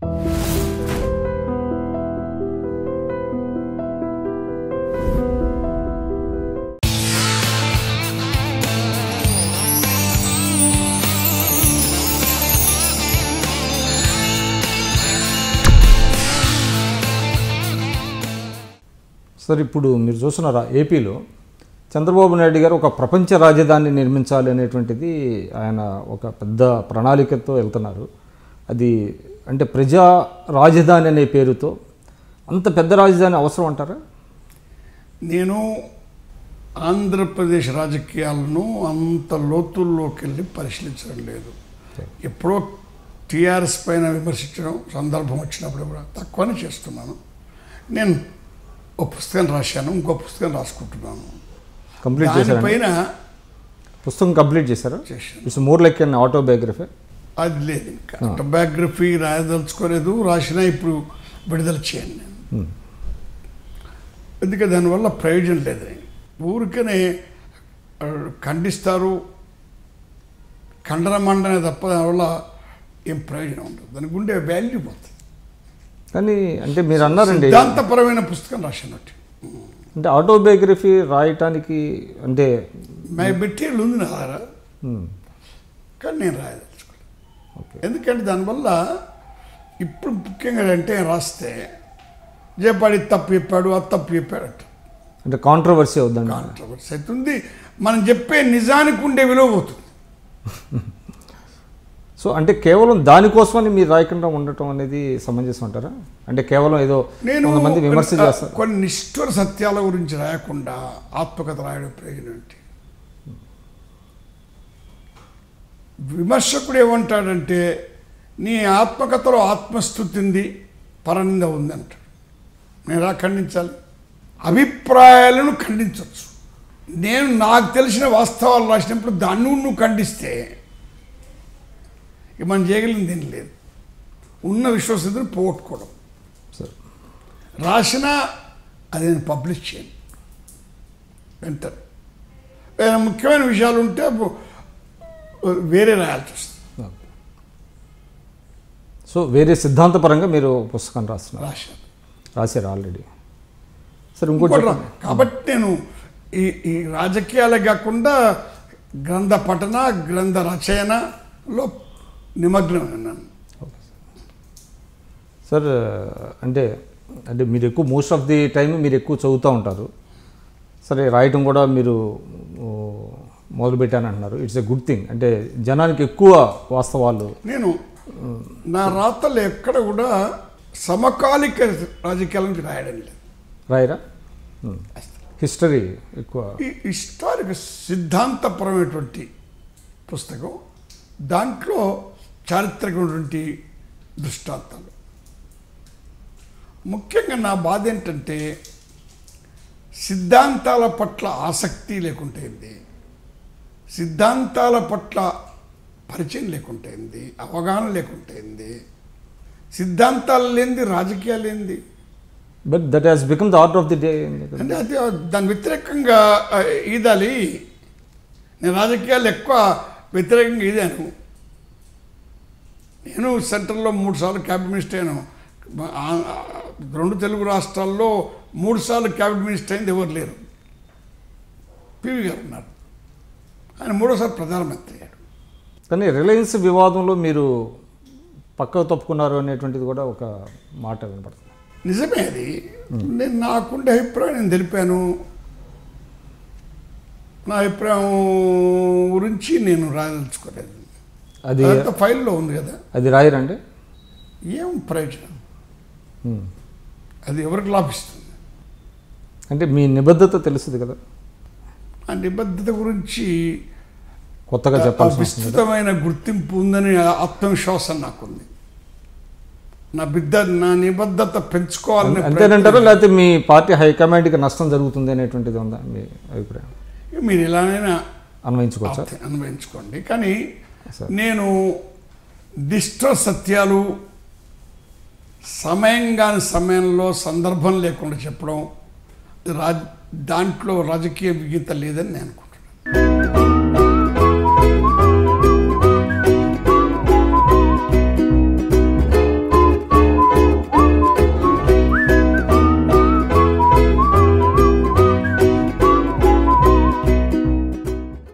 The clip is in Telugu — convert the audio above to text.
సార్ ఇప్పుడు మీరు చూస్తున్నారా ఏపీలో చంద్రబాబు నాయుడు గారు ఒక ప్రపంచ రాజధాని నిర్మించాలి అనేటువంటిది ఆయన ఒక పెద్ద ప్రణాళికతో వెళ్తున్నారు అది అంటే ప్రజా రాజధాని అనే పేరుతో అంత పెద్ద రాజధాని అవసరం అంటారా నేను ఆంధ్రప్రదేశ్ రాజకీయాలను అంత లోతుల్లోకి వెళ్ళి పరిశీలించడం లేదు ఎప్పుడో టీఆర్ఎస్ పైన విమర్శించడం సందర్భం వచ్చినప్పుడు కూడా తక్కువనే చేస్తున్నాను నేను ఒక పుస్తకం రాశాను ఇంకో పుస్తకం రాసుకుంటున్నాను కంప్లీట్ చేశారా దానిపైన పుస్తకం కంప్లీట్ చేశారా చేశాను it's more like an autobiography అది లేదు ఇంకా ఆటోబయోగ్రఫీ రాయదలుచుకోలేదు రాసినా ఇప్పుడు విడుదల చేయను నేను ఎందుకంటే దానివల్ల ప్రయోజనం లేదు ఊరికనే ఆ, ఖండిస్తారు ఖండన మండనే తప్ప దానివల్ల ఏం ప్రయోజనం ఉండదు దానికి ఉండే వాల్యూ పోతుంది కానీ అంటే మీరు అన్నారండి సిద్ధాంతపరమైన పుస్తకం రాసినట్టు అంటే ఆటోబయోగ్రఫీ రాయటానికి అంటే మై మెటీరియల్ ఉంది నా దగ్గర మ్, కానీ నేను రాయదలుచుకోలేదు ఓకే ఎందుకంటే దానివల్ల ఇప్పుడు ముఖ్యంగా అంటే రాస్తే జయపాడి తప్పు చెప్పాడు అది తప్పు చెప్పాడు అంట అంటే కాంట్రవర్సీ అవుద్దండి కాంట్రవర్సీ అవుతుంది మనం చెప్పే నిజానికి ఉండే విలువ పోతుంది సో అంటే కేవలం దానికోసమని మీరు రాయకుండా ఉండటం అనేది సమంజసం అంటారా అంటే కేవలం ఏదో నేను కొంతమంది విమర్శ కొన్ని- చేస్తారు కొన్ని నిష్ఠుర సత్యాల గురించి రాయకుండా ఆత్మకథ రాయడం ప్రయోజనం ఏంటి విమర్శకుడు ఏమంటాడంటే నీ ఆత్మకథలో ఆత్మస్థుతి ఉంది పరనింద ఉంది అంటాడు నేను ఎలా ఖండించాలి అభిప్రాయాలను ఖండించవచ్చు నేను నాకు తెలిసిన వాస్తవాలు రాసినప్పుడు దాన్ని నువ్వు ఖండిస్తే ఇక మనం చేయగలిగింది ఏం లేదు ఉన్న విశ్వసనీయతను పోగొట్టుకోవడం సార్ రాసినా అది నేను పబ్లిష్ చేయను వెంటనే ఏదైనా ముఖ్యమైన విషయాలు ఉంటే అప్పుడు వేరే రాయాల్సి వస్తుంది సో వేరే సిద్ధాంతపరంగా మీరు పుస్తకం రాస్తున్నారు రాశాను రాశారు ఆల్రెడీ సరే ఇంకోటి ఇంకోటి రా- చెప్పండి. కాబట్టి నేను ఈ ఈ రాజకీయాలే కాకుండా గ్రంథ పఠన గ్రంథ రచయనలో నిమగ్నం ఉన్నాను సార్ అంటే అంటే మీరు ఎక్కువ మోస్ట్ ఆఫ్ ది టైం మీరు ఎక్కువ చదువుతూ ఉంటారు సరే రాయటం కూడా మీరు ఓ, మొదలుపెట్టాను అంటున్నారు ఇట్స్ ఎ గుడ్ థింగ్ అంటే జనానికి ఎక్కువ వాస్తవాలు నేను నా రాతలు ఎక్కడ కూడా సమకాలిక రాజకీయాల నుంచి రాయడం లేదు రాయరా హిస్టరీ ఎక్కువ ఈ హిస్టారిక్ సిద్ధాంతపరమైనటువంటి పుస్తకం దాంట్లో చారిత్రకమైనటువంటి దృష్టాంతాలు ముఖ్యంగా నా బాధ ఏంటంటే సిద్ధాంతాల పట్ల ఆసక్తి లేకుంటేంది సిద్ధాంతాల పట్ల పరిచయం లేకుంటేంది అవగాహన లేకుంటేంది సిద్ధాంతాలు లేనిది రాజకీయాలు ఏంది but that has become the art of the day అంటే అది దాని వ్యతిరేకంగా ఆ, ఈదాలి నేను రాజకీయాలు ఎక్కువ వ్యతిరేకంగా ఈదాను నేను సెంట్రల్లో మూడు సార్లు క్యాబినెట్ మినిస్టర్ అయ్యాను ఆ- ఆ, రెండు తెలుగు రాష్ట్రాల్లో మూడు సార్లు క్యాబినెట్ మినిస్టర్ అయింది ఎవరు లేరు పివి గారు ఉన్నారు ఆయన మూడోసారి ప్రధానమంత్రి అయ్యాడు కానీ రిలయన్స్ వివాదంలో మీరు పక్కకు తప్పుకున్నారు అనేటువంటిది కూడా ఒక మాట వినపడుతుంది నిజమే అది నేను నాకుండే అభిప్రాయం నేను తెలిపాను నా అభిప్రాయం గురించి నేను రాయదలుచుకోలేదు అది అదంతా ఫైల్లో ఉంది కదా అది రాయరండి ఏం ప్రయోజనం అది ఎవరికి లాభిస్తుంది అంటే మీ నిబద్ధత తెలుస్తుంది కదా ఆ నిబద్ధత గురించి కొత్తగా ఆ చెప్పాల్సిన అవసరం లేదు. విస్తృతమైన గుర్తింపు ఉందని ఆత్మవిశ్వాసం నాకుంది నా బిడ్డ నా నిబద్ధత పెంచుకోవాలని అంతేనంటారా లేకపోతే మీ పార్టీ హైకమాండ్కి నష్టం జరుగుతుంది అనేటువంటిది ఉందా మీ అభిప్రాయం ప్రయత్నం- మీరు ఎలానైనా అన్వయించుకోవచ్చా ఆప్తే- అన్వయించుకోండి కానీ సరే. నేను దిష్ట సత్యాలు సమయం కాని సమయంలో సందర్భం లేకుండా చెప్పడం రాజ్ దాంట్లో రాజకీయ విగీత లేదని నేను అనుకుంటున్నాను